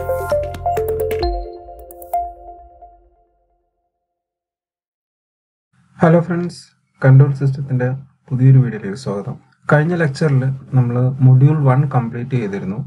hello friends control സിസ്റ്റത്തിൻ്റെ പുതിയൊരു വീഡിയോയിലേക്ക് സ്വാഗതം കഴിഞ്ഞ ലെക്ചറിൽ നമ്മൾ മൊഡ്യൂൾ വൺ കംപ്ലീറ്റ് ചെയ്തിരുന്നു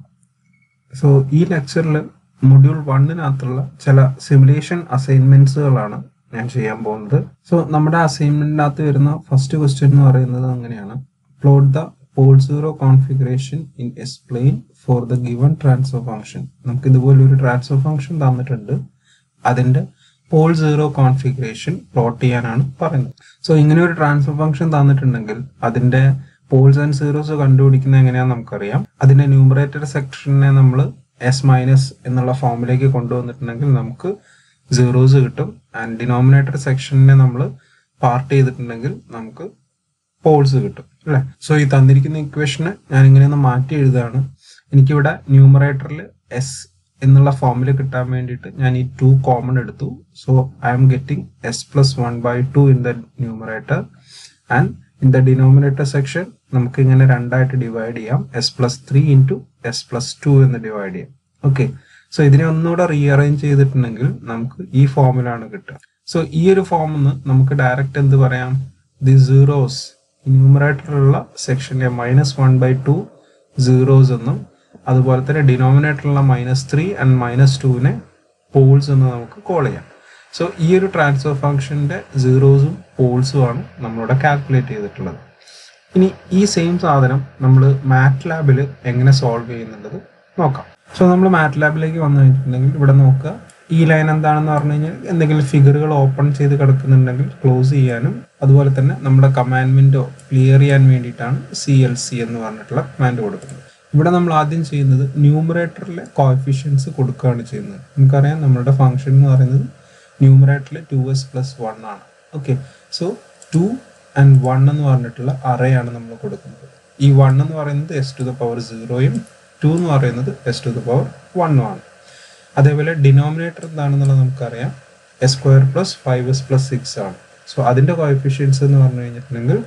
സോ ഈ ലെക്ചറിൽ മൊഡ്യൂൾ വണ്ണിനകത്തുള്ള ചില സിമുലേഷൻ അസൈൻമെൻറ്റ്സുകളാണ് ഞാൻ ചെയ്യാൻ പോകുന്നത് സോ നമ്മുടെ അസൈൻമെൻറ്റിനകത്ത് വരുന്ന ഫസ്റ്റ് ക്വസ്റ്റ്യൻ എന്ന് പറയുന്നത് അങ്ങനെയാണ് plot the pole zero configuration in S plane for the given transfer function നമുക്ക് ഇതുപോലെ ഒരു ട്രാൻസ്ഫർ ഫംഗ്ഷൻ തന്നിട്ടുണ്ട് അതിൻ്റെ പോൾ സീറോ കോൺഫിഗറേഷൻ പ്ലോട്ട് ചെയ്യാനാണ് പറയുന്നത് സോ ഇങ്ങനെ ഒരു ട്രാൻസ്ഫർ ഫംഗ്ഷൻ തന്നിട്ടുണ്ടെങ്കിൽ അതിന്റെ പോൾസ് ആൻഡ് സീറോസ് കണ്ടുപിടിക്കുന്നത് എങ്ങനെയാണെന്ന് നമുക്കറിയാം അതിന്റെ ന്യൂമറേറ്റർ സെക്ഷനെ നമ്മൾ എസ് മൈനസ് എന്നുള്ള ഫോമിലേക്ക് കൊണ്ടുവന്നിട്ടുണ്ടെങ്കിൽ നമുക്ക് സീറോസ് കിട്ടും ആൻഡ് ഡിനോമിനേറ്റർ സെക്ഷനെ നമ്മൾ പാർട്ട് ചെയ്തിട്ടുണ്ടെങ്കിൽ നമുക്ക് പോൾസ് കിട്ടും അല്ലേ സോ ഈ തന്നിരിക്കുന്ന ഇക്വേഷന് ഞാൻ ഇങ്ങനെയൊന്ന് മാറ്റി എഴുതാണ് എനിക്കിവിടെ ന്യൂമറേറ്ററിൽ എസ് എന്നുള്ള ഫോമിൽ കിട്ടാൻ വേണ്ടിയിട്ട് ഞാൻ ഈ ടു കോമൺ എടുത്തു so I am getting S plus one by two in the numerator and in the denominator section നമുക്ക് ഇങ്ങനെ രണ്ടായിട്ട് ഡിവൈഡ് ചെയ്യാം S plus three into S plus two എന്ന് ഡിവൈഡ് ചെയ്യാം ഓക്കെ സോ ഇതിനെ ഒന്നുകൂടെ റീഅറേഞ്ച് ചെയ്തിട്ടുണ്ടെങ്കിൽ നമുക്ക് ഈ ഫോമിലാണ് കിട്ടുക സോ ഈ ഒരു ഫോമിൽ നമുക്ക് ഡയറക്റ്റ് എന്ത് പറയാം ദി സീറോസ് ന്യൂമറേറ്ററിലുള്ള സെക്ഷനിലെ minus one by two zeros എന്നും അതുപോലെ തന്നെ ഡിനോമിനേറ്ററിലുള്ള മൈനസ് ത്രീ ആൻഡ് മൈനസ് ടുവിനെ പോൾസ് എന്ന് നമുക്ക് കോൾ ചെയ്യാം സോ ഈ ഒരു ട്രാൻസ്ഫർ ഫംഗ്ഷന്റെ സീറോസും പോൾസും ആണ് നമ്മളിവിടെ കാൽക്കുലേറ്റ് ചെയ്തിട്ടുള്ളത് ഇനി ഈ സെയിം സാധനം നമ്മൾ മാറ്റ് ലാബിൽ എങ്ങനെ സോൾവ് ചെയ്യുന്നുള്ളത് നോക്കാം സോ നമ്മൾ മാറ്റ് ലാബിലേക്ക് വന്നു കഴിഞ്ഞിട്ടുണ്ടെങ്കിൽ ഇവിടെ നോക്കുക ഈ ലൈൻ എന്താണെന്ന് പറഞ്ഞു കഴിഞ്ഞാൽ എന്തെങ്കിലും ഫിഗറുകൾ ഓപ്പൺ ചെയ്ത് കിടക്കുന്നുണ്ടെങ്കിൽ ക്ലോസ് ചെയ്യാനും അതുപോലെ തന്നെ നമ്മുടെ കമാൻഡ്മെന്റോ ക്ലിയർ ചെയ്യാൻ വേണ്ടിയിട്ടാണ് സി എൽ സി എന്ന് പറഞ്ഞിട്ടുള്ള കമാൻഡ് കൊടുക്കുന്നത് ഇവിടെ നമ്മൾ ആദ്യം ചെയ്യുന്നത് ന്യൂമറേറ്ററിലെ കോഫിഷ്യൻസ് കൊടുക്കുകയാണ് ചെയ്യുന്നത് നമുക്കറിയാം നമ്മളുടെ ഫംഗ്ഷൻ എന്ന് പറയുന്നത് ന്യൂമറേറ്ററിൽ ടു എസ് പ്ലസ് വൺ ആണ് okay so two and one എന്ന് പറഞ്ഞിട്ടുള്ള അറയാണ് നമ്മൾ കൊടുക്കുന്നത് ഈ വൺ എന്ന് പറയുന്നത് എസ് ടു ദ പവർ സീറോയും ടു എന്ന് പറയുന്നത് എസ് ടു ദ പവർ വണ്ണും ആണ് അതേപോലെ ഡിനോമിനേറ്റർ എന്താണെന്നുള്ളത് നമുക്കറിയാം S square plus five S plus six ആണ് സോ അതിൻ്റെ കോഫിഷ്യൻസ് എന്ന് പറഞ്ഞു കഴിഞ്ഞിട്ടുണ്ടെങ്കിൽ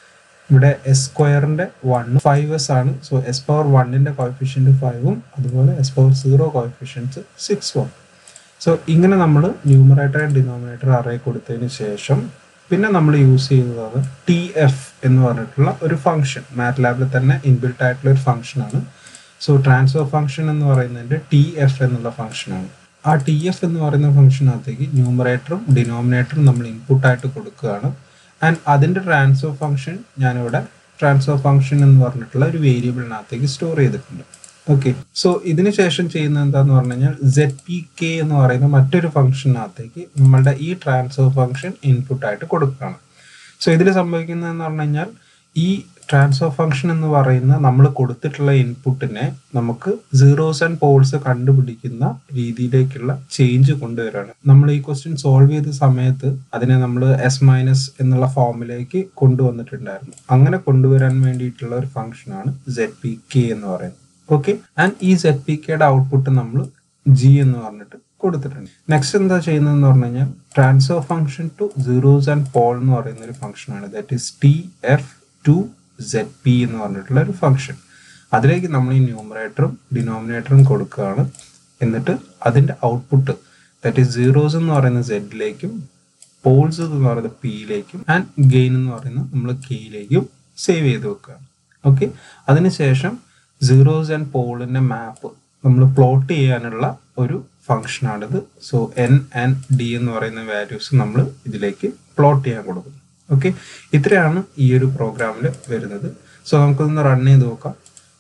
ഇവിടെ എസ് സ്ക്വയറിന്റെ വൺ ഫൈവ് എസ് ആണ് സോ എസ് പവർ വണ്ണിന്റെ കോഫിഷ്യന്റ് ഫൈവും അതുപോലെ എസ് പവർ സീറോ കോഫിഷ്യൻസ് സിക്സും സോ ഇങ്ങനെ നമ്മൾ ന്യൂമറേറ്റർ ആൻഡ് ഡിനോമിനേറ്റർ അറേ കൊടുത്തതിന് ശേഷം പിന്നെ നമ്മൾ യൂസ് ചെയ്യുന്നത് ടി എഫ് എന്ന് പറഞ്ഞിട്ടുള്ള ഒരു ഫംഗ്ഷൻ മാറ്റ് ലാബിൽ തന്നെ ഇൻബിൽട്ട് ആയിട്ടുള്ള ഒരു ഫംഗ്ഷൻ ആണ് സോ ട്രാൻസ്ഫർ ഫംഗ്ഷൻ എന്ന് പറയുന്നതിന്റെ ടി എഫ് എന്നുള്ള ഫംഗ്ഷൻ ആണ് ആ ടി എഫ് എന്ന് പറയുന്ന ഫംഗ്ഷനകത്തേക്ക് ന്യൂമറേറ്ററും ഡിനോമിനേറ്ററും നമ്മൾ ഇൻപുട്ട് ആയിട്ട് കൊടുക്കുകയാണ് ആൻഡ് അതിന്റെ ട്രാൻസ്ഫർ ഫംഗ്ഷൻ ഞാനിവിടെ ട്രാൻസ്ഫർ ഫംഗ്ഷൻ എന്ന് പറഞ്ഞിട്ടുള്ള ഒരു വേരിയബിളിനകത്തേക്ക് സ്റ്റോർ ചെയ്തിട്ടുണ്ട് ഓക്കെ സോ ഇതിന് ശേഷം ചെയ്യുന്നത് എന്താന്ന് പറഞ്ഞു കഴിഞ്ഞാൽ സെഡ് പി കെ എന്ന് പറയുന്ന മറ്റൊരു ഫംഗ്ഷനകത്തേക്ക് നമ്മളുടെ ഈ ട്രാൻസ്ഫർ ഫംഗ്ഷൻ ഇൻപുട്ട് ആയിട്ട് കൊടുക്കുകയാണ് സോ ഇതിൽ സംഭവിക്കുന്നതെന്ന് പറഞ്ഞു കഴിഞ്ഞാൽ ഈ ട്രാൻസ്ഫർ ഫംഗ്ഷൻ എന്ന് പറയുന്ന നമ്മൾ കൊടുത്തിട്ടുള്ള ഇൻപുട്ടിനെ നമുക്ക് സീറോസ് ആൻഡ് പോൾസ് കണ്ടുപിടിക്കുന്ന രീതിയിലേക്കുള്ള ചേഞ്ച് കൊണ്ടുവരാണ് നമ്മൾ ഈ ക്വസ്റ്റ്യൻ സോൾവ് ചെയ്ത സമയത്ത് അതിനെ നമ്മൾ എസ് മൈനസ് എന്നുള്ള ഫോമിലേക്ക് കൊണ്ടുവന്നിട്ടുണ്ടായിരുന്നു അങ്ങനെ കൊണ്ടുവരാൻ വേണ്ടിയിട്ടുള്ള ഒരു ഫംഗ്ഷനാണ് സെഡ് പി കെ എന്ന് പറയുന്നത് ഓക്കെ ആൻഡ് ഈ സെഡ് പി കെയുടെ ഔട്ട്പുട്ട് നമ്മൾ ജി എന്ന് പറഞ്ഞിട്ട് കൊടുത്തിട്ടുണ്ട് നെക്സ്റ്റ് എന്താ ചെയ്യുന്നതെന്ന് പറഞ്ഞു കഴിഞ്ഞാൽ transfer function to zeros and pole എന്ന് പറയുന്ന ഒരു ഫംഗ്ഷനാണ് that is T F to Z P എന്ന് പറഞ്ഞിട്ടുള്ള ഒരു ഫംഗ്ഷൻ അതിലേക്ക് നമ്മൾ ഈ ന്യൂമറേറ്ററും ഡിനോമിനേറ്ററും കൊടുക്കുകയാണ് എന്നിട്ട് അതിന്റെ ഔട്ട്പുട്ട് ദാറ്റ് ഈസ് സീറോസ് എന്ന് പറയുന്ന സെഡിലേക്കും പോൾസ് എന്ന് പറയുന്ന പിയിലേക്കും ആൻഡ് ഗെയിൻ എന്ന് പറയുന്ന നമ്മൾ കെയിലേക്കും സേവ് ചെയ്ത് വെക്കുകയാണ് ഓക്കെ അതിനുശേഷം സീറോസ് ആൻഡ് പോളിന്റെ മാപ്പ് നമ്മൾ പ്ലോട്ട് ചെയ്യാനുള്ള ഒരു ഫംഗ്ഷനാണിത് സോ എൻ ആൻഡ് ഡി എന്ന് പറയുന്ന വാല്യൂസ് നമ്മൾ ഇതിലേക്ക് പ്ലോട്ട് ചെയ്യാൻ കൊടുക്കും ഓക്കെ ഇത്രയാണ് ഈ ഒരു പ്രോഗ്രാമിൽ വരുന്നത് സോ നമുക്കൊന്ന് റൺ ചെയ്ത് നോക്കാം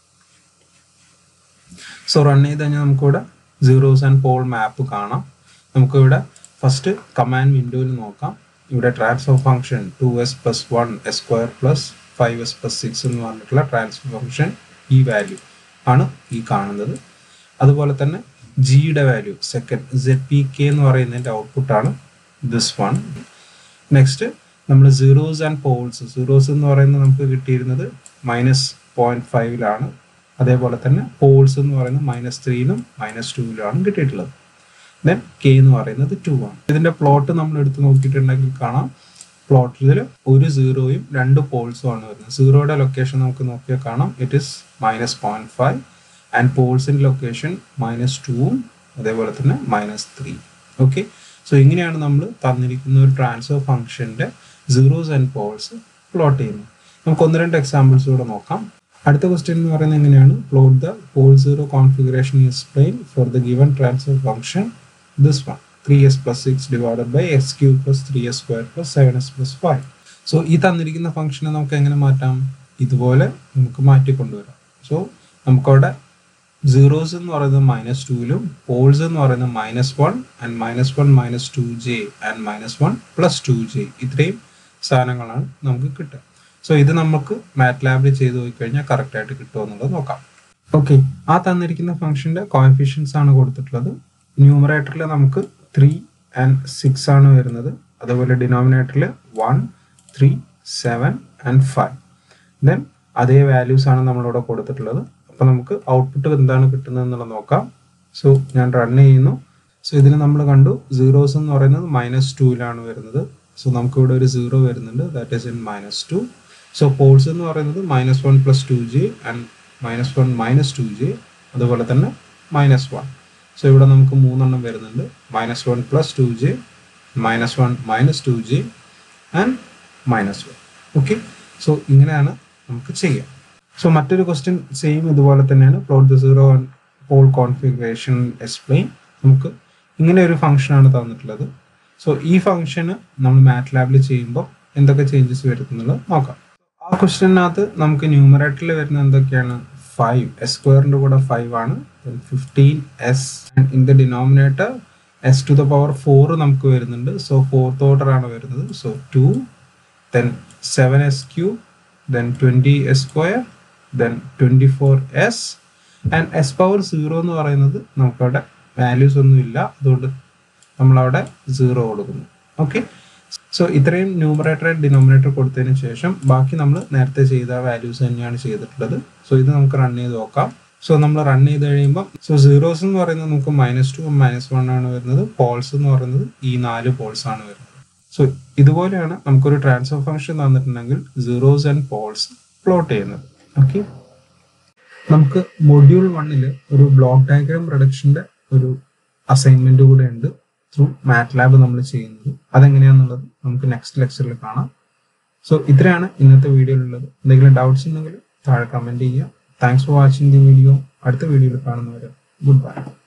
സോ റൺ ചെയ്ത് കഴിഞ്ഞാൽ നമുക്കിവിടെ സീറോസ് ആൻഡ് പോൾ മാപ്പ് കാണാം നമുക്കിവിടെ ഫസ്റ്റ് കമാൻഡ് വിൻഡോയിൽ നോക്കാം ഇവിടെ transfer function two S plus one S square plus five S plus six എന്ന് പറഞ്ഞിട്ടുള്ള ട്രാൻസ്ഫർ ഫംഗ്ഷൻ ഈ വാല്യൂ ആണ് ഈ കാണുന്നത് അതുപോലെ തന്നെ ജിയുടെ value second Z P K എന്ന് പറയുന്നതിൻ്റെ ഔട്ട്പുട്ടാണ് ദിസ് വൺ നെക്സ്റ്റ് നമ്മൾ സീറോസ് ആൻഡ് പോൾസ് സീറോസ് എന്ന് പറയുന്നത് നമുക്ക് കിട്ടിയിരുന്നത് മൈനസ് പോയിന്റ് ഫൈവിലാണ് അതേപോലെ തന്നെ പോൾസ് എന്ന് പറയുന്നത് മൈനസ് ത്രീയിലും മൈനസ് ടൂവിലുമാണ് കിട്ടിയിട്ടുള്ളത് ദെൻ കെ എന്ന് പറയുന്നത് ടു ആണ് ഇതിന്റെ പ്ലോട്ട് നമ്മൾ എടുത്ത് നോക്കിയിട്ടുണ്ടെങ്കിൽ കാണാം പ്ലോട്ടിൽ ഒരു സീറോയും രണ്ട് പോൾസും ആണ് വരുന്നത് സീറോയുടെ ലൊക്കേഷൻ നമുക്ക് നോക്കിയാൽ കാണാം it is minus point five and പോൾസിന്റെ ലൊക്കേഷൻ മൈനസ് ടൂവും അതേപോലെ തന്നെ മൈനസ് ത്രീ ഓക്കെ സോ ഇങ്ങനെയാണ് നമ്മൾ തന്നിരിക്കുന്ന ഒരു ട്രാൻസ്ഫർ ഫംഗ്ഷന്റെ സീറോസ് ആൻഡ് പോൾസ് പ്ലോട്ട് ചെയ്യുന്നത് നമുക്ക് ഒന്ന് രണ്ട് എക്സാമ്പിൾസ് കൂടെ നോക്കാം അടുത്ത ക്വസ്റ്റ്യൻ എന്ന് പറയുന്നത് എങ്ങനെയാണ് plot the pole zero configuration S plane for the given transfer function this one three S plus six divided by S cube plus three S square plus seven S plus five so ഈ തന്നിരിക്കുന്ന ഫംഗ്ഷനെ നമുക്ക് എങ്ങനെ മാറ്റാം ഇതുപോലെ നമുക്ക് മാറ്റിക്കൊണ്ടുവരാം so നമുക്കവിടെ zeros എന്ന് പറയുന്നത് മൈനസ് ടുവിലും പോൾസ് എന്ന് പറയുന്നത് minus one and minus one minus two J and minus one plus two J ഇത്രയും സാധനങ്ങളാണ് നമുക്ക് കിട്ടുക സോ ഇത് നമുക്ക് മാറ്റ് ലാബിൽ ചെയ്ത് പോയി കഴിഞ്ഞാൽ കറക്റ്റ് ആയിട്ട് കിട്ടുമോ എന്നുള്ളത് നോക്കാം ഓക്കെ ആ തന്നിരിക്കുന്ന ഫംഗ്ഷന്റെ കോയഫിഷ്യൻസ് ആണ് കൊടുത്തിട്ടുള്ളത് ന്യൂമറേറ്ററിൽ നമുക്ക് ത്രീ ആൻഡ് സിക്സ് ആണ് വരുന്നത് അതുപോലെ ഡിനോമിനേറ്ററിൽ one three seven and five then അതേ വാല്യൂസ് ആണ് നമ്മളിവിടെ കൊടുത്തിട്ടുള്ളത് അപ്പൊ നമുക്ക് ഔട്ട്പുട്ട് എന്താണ് കിട്ടുന്നത് എന്നുള്ളത് നോക്കാം സോ ഞാൻ റൺ ചെയ്യുന്നു സോ ഇതിന് നമ്മൾ കണ്ടു സീറോസ് എന്ന് പറയുന്നത് മൈനസ് ടൂവിലാണ് വരുന്നത് സോ നമുക്ക് ഇവിടെ ഒരു സീറോ വരുന്നുണ്ട് that is in minus two so poles എന്ന് പറയുന്നത് minus one plus two J and minus one minus two J അതുപോലെ തന്നെ മൈനസ് വൺ സോ ഇവിടെ നമുക്ക് മൂന്നെണ്ണം വരുന്നുണ്ട് minus one plus two J minus one minus two J and minus one okay so ഇങ്ങനെയാണ് നമുക്ക് ചെയ്യാം സോ മറ്റൊരു ക്വസ്റ്റ്യൻ സെയിം ഇതുപോലെ തന്നെയാണ് plot the zero pole configuration explain നമുക്ക് ഇങ്ങനെ ഒരു ഫംഗ്ഷൻ ആണ് തന്നിട്ടുള്ളത് സോ ഈ ഫംഗ്ഷന് നമ്മൾ മാറ്റ് ലാബിൽ ചെയ്യുമ്പോൾ എന്തൊക്കെ ചേഞ്ചസ് വരുത്തുന്നുള്ളത് നോക്കാം ആ ക്വസ്റ്റ്യനകത്ത് നമുക്ക് ന്യൂമറേറ്ററിൽ വരുന്ന എന്തൊക്കെയാണ് ഫൈവ് എസ് സ്ക്വയറിന്റെ കൂടെ ഫൈവ് ആണ് fifteen S in the denominator S to the power four നമുക്ക് വരുന്നുണ്ട് സോ ഫോർത്ത് ഓർഡർ ആണ് വരുന്നത് so two then seven S cube then twenty S square then twenty four S and S power zero എന്ന് പറയുന്നത് നമുക്കവിടെ values ഒന്നും ഇല്ല അതുകൊണ്ട് നമ്മളവിടെ സീറോ കൊടുക്കുന്നു ഓക്കെ സോ ഇത്രയും ന്യൂമറേറ്റർ ഡിനോമിനേറ്റർ കൊടുത്തതിന് ശേഷം ബാക്കി നമ്മൾ നേരത്തെ ചെയ്ത വാല്യൂസ് തന്നെയാണ് ചെയ്തിട്ടുള്ളത് സോ ഇത് നമുക്ക് റൺ ചെയ്ത് നോക്കാം സോ നമ്മൾ റൺ ചെയ്ത് കഴിയുമ്പോൾ സോ സീറോസ് എന്ന് പറയുന്നത് നമുക്ക് മൈനസ് ടു മൈനസ് വൺ ആണ് വരുന്നത് പോൾസ് എന്ന് പറയുന്നത് ഈ നാല് പോൾസ് ആണ് വരുന്നത് സോ ഇതുപോലെയാണ് നമുക്കൊരു ട്രാൻസ്ഫർ ഫംഗ്ഷൻ തന്നിട്ടുണ്ടെങ്കിൽ സീറോസ് ആൻഡ് പോൾസ് പ്ലോട്ട് ചെയ്യുന്നത് ഓക്കെ നമുക്ക് മൊഡ്യൂൾ വണ്ണിൽ ഒരു ബ്ലോക്ക് ഡയഗ്രാം പ്രൊഡക്ഷന്റെ ഒരു അസൈൻമെന്റ് കൂടെ ഉണ്ട് ത്രൂ മാറ്റ് ലാബ് നമ്മൾ ചെയ്യുന്നത് അതെങ്ങനെയാന്നുള്ളത് നമുക്ക് നെക്സ്റ്റ് ലെക്ചറിൽ കാണാം സോ ഇത്രയാണ് ഇന്നത്തെ വീഡിയോയിലുള്ളത് എന്തെങ്കിലും ഡൗട്ട്സ് ഉണ്ടെങ്കിൽ താഴെ കമന്റ് ചെയ്യുക thanks for watching the video അടുത്ത വീഡിയോയിൽ കാണുന്നവരെ ഗുഡ് ബൈ